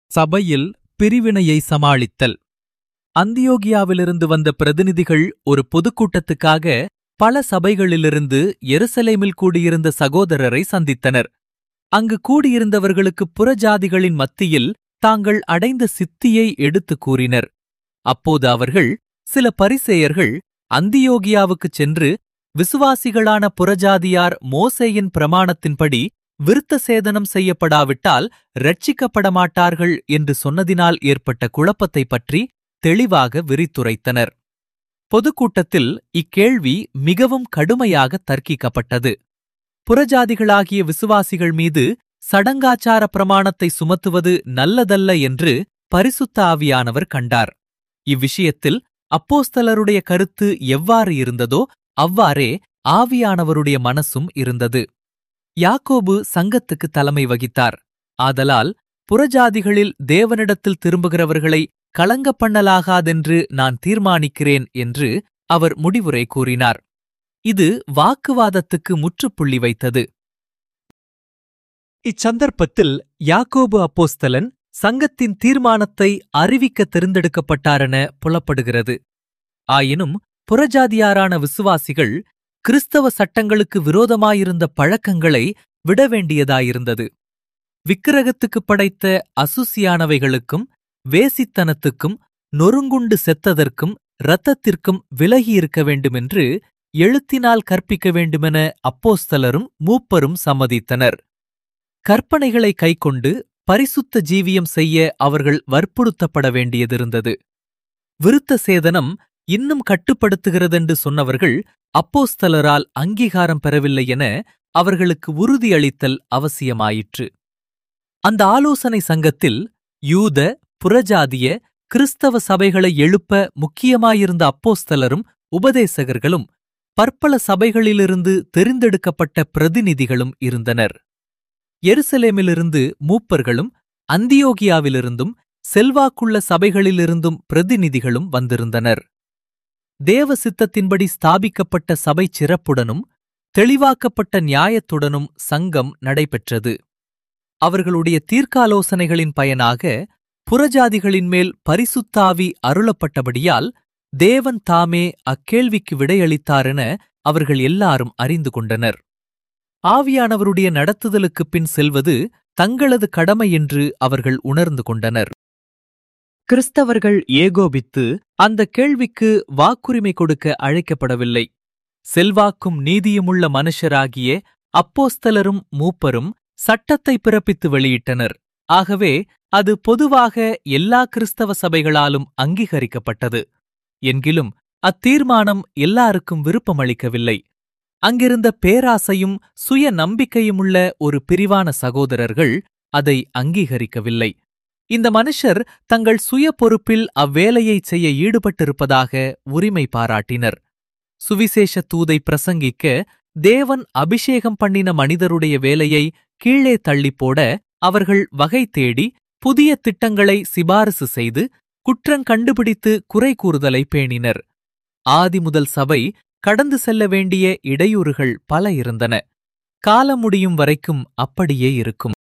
சபையில் பிரிவினையை சமாளித்தல் அந்தியோகியாவிலிருந்து வந்த பிரதிநிதிகள் ஒரு பொதுக்கூட்டத்துக்காக பல சபைகளிலிருந்து எருசலேமில் கூடியிருந்த சகோதரரை சந்தித்தனர் அங்கு கூடியிருந்தவர்களுக்கு புறஜாதிகளின் மத்தியில் தாங்கள் அடைந்த சித்தியை எடுத்துக் கூறினர் அப்போது அவர்கள் சில பரிசேயர்கள் அந்தியோகியாவுக்குச் சென்று விசுவாசிகளான புறஜாதியார் மோசேயின் பிரமாணத்தின்படி விருத்த சேதனம் செய்யப்படாவிட்டால் ரட்சிக்கப்பட மாட்டார்கள் என்று சொன்னதினால் ஏற்பட்ட குழப்பத்தைப் பற்றி தெளிவாக விரித்துரைத்தனர் பொதுக்கூட்டத்தில் இக்கேள்வி மிகவும் கடுமையாக தர்க்கிக்கப்பட்டது புறஜாதிகளாகிய விசுவாசிகள் மீது சடங்காச்சார பிரமாணத்தை சுமத்துவது நல்லதல்ல என்று பரிசுத்த ஆவியானவர் கண்டார் இவ்விஷயத்தில் அப்போஸ்தலருடைய கருத்து எவ்வாறு இருந்ததோ அவ்வாறே ஆவியானவருடைய மனசும் இருந்தது யாக்கோபு சங்கத்துக்கு தலைமை வகித்தார் ஆதலால் புறஜாதிகளில் தேவனிடத்தில் திரும்புகிறவர்களை களங்கப் பண்ணலாகாதென்று நான் தீர்மானிக்கிறேன் என்று அவர் முடிவுரை கூறினார் இது வாக்குவாதத்துக்கு முற்றுப்புள்ளி வைத்தது இச்சந்தர்ப்பத்தில் யாக்கோபு அப்போஸ்தலன் சங்கத்தின் தீர்மானத்தை அறிவிக்க தெரிந்தெடுக்கப்பட்டாரென புலப்படுகிறது ஆயினும் புறஜாதியாரான விசுவாசிகள் கிறிஸ்தவ சட்டங்களுக்கு விரோதமாயிருந்த பழக்கங்களை விட வேண்டியதாயிருந்தது விக்கிரகத்துக்குப் படைத்த அசுசியானவைகளுக்கும் வேசித்தனத்துக்கும் நொறுங்குண்டு செத்ததற்கும் இரத்தத்திற்கும் விலகியிருக்க வேண்டுமென்று எழுத்தினால் கற்பிக்க வேண்டுமென அப்போஸ்தலரும் மூப்பரும் சம்மதித்தனர் கற்பனைகளை கைக்கொண்டு பரிசுத்த ஜீவியம் செய்ய அவர்கள் வற்புறுத்தப்பட வேண்டியதிருந்தது விருத்த சேதனம் இன்னும் கட்டுப்படுத்துகிறதென்று சொன்னவர்கள் அப்போஸ்தலரால் அங்கீகாரம் பெறவில்லை என அவர்களுக்கு உறுதியளித்தல் அவசியமாயிற்று அந்த ஆலோசனை சங்கத்தில் யூத புறஜாதிய கிறிஸ்தவ சபைகளை எழுப்ப முக்கியமாயிருந்த அப்போஸ்தலரும் உபதேசகர்களும் பற்பல சபைகளிலிருந்து தெரிந்தெடுக்கப்பட்ட பிரதிநிதிகளும் இருந்தனர் எருசலேமிலிருந்து மூப்பர்களும் அந்தியோகியாவிலிருந்தும் செல்வாக்குள்ள சபைகளிலிருந்தும் பிரதிநிதிகளும் வந்திருந்தனர் தேவ சித்தத்தின்படி ஸ்தாபிக்கப்பட்ட சபை சிறப்புடனும் தெளிவாக்கப்பட்ட நியாயத்துடனும் சங்கம் நடைபெற்றது அவர்களுடைய தீர்க்காலோசனைகளின் பயனாக புறஜாதிகளின் மேல் பரிசுத்தாவி அருளப்பட்டபடியால் தேவன் தாமே அக்கேள்விக்கு விடையளித்தாரென அவர்கள் எல்லாரும் அறிந்து கொண்டனர் ஆவியானவருடைய நடத்துதலுக்குப் பின் செல்வது தங்களது கடமை என்று அவர்கள் உணர்ந்து கொண்டனர் கிறிஸ்தவர்கள் ஏகோபித்து அந்த கேள்விக்கு வாக்குரிமை கொடுக்க அழைக்கப்படவில்லை செல்வாக்கும் நீதியுமுள்ள மனுஷராகிய அப்போஸ்தலரும் மூப்பரும் சட்டத்தை பிறப்பித்து வெளியிட்டனர் ஆகவே அது பொதுவாக எல்லா கிறிஸ்தவ சபைகளாலும் அங்கீகரிக்கப்பட்டது என்கிலும் அத்தீர்மானம் எல்லாருக்கும் விருப்பமளிக்கவில்லை அங்கிருந்த பேராசையும் சுய நம்பிக்கையுமுள்ள ஒரு பிரிவான சகோதரர்கள் அதை அங்கீகரிக்கவில்லை இந்த மனுஷர் தங்கள் சுய பொறுப்பில் அவ்வேலையைச் செய்ய ஈடுபட்டிருப்பதாக உரிமை பாராட்டினர் சுவிசேஷ தூதை பிரசங்கிக்க தேவன் அபிஷேகம் பண்ணின மனிதருடைய வேலையை கீழே தள்ளிப்போட அவர்கள் வகை தேடி புதிய திட்டங்களை சிபாரிசு செய்து குற்றங் கண்டுபிடித்து குறை கூறுதலை பேணினர் ஆதி முதல் சபை கடந்து செல்ல வேண்டிய இடையூறுகள் பல இருந்தன காலம் முடியும் வரைக்கும் அப்படியே இருக்கும்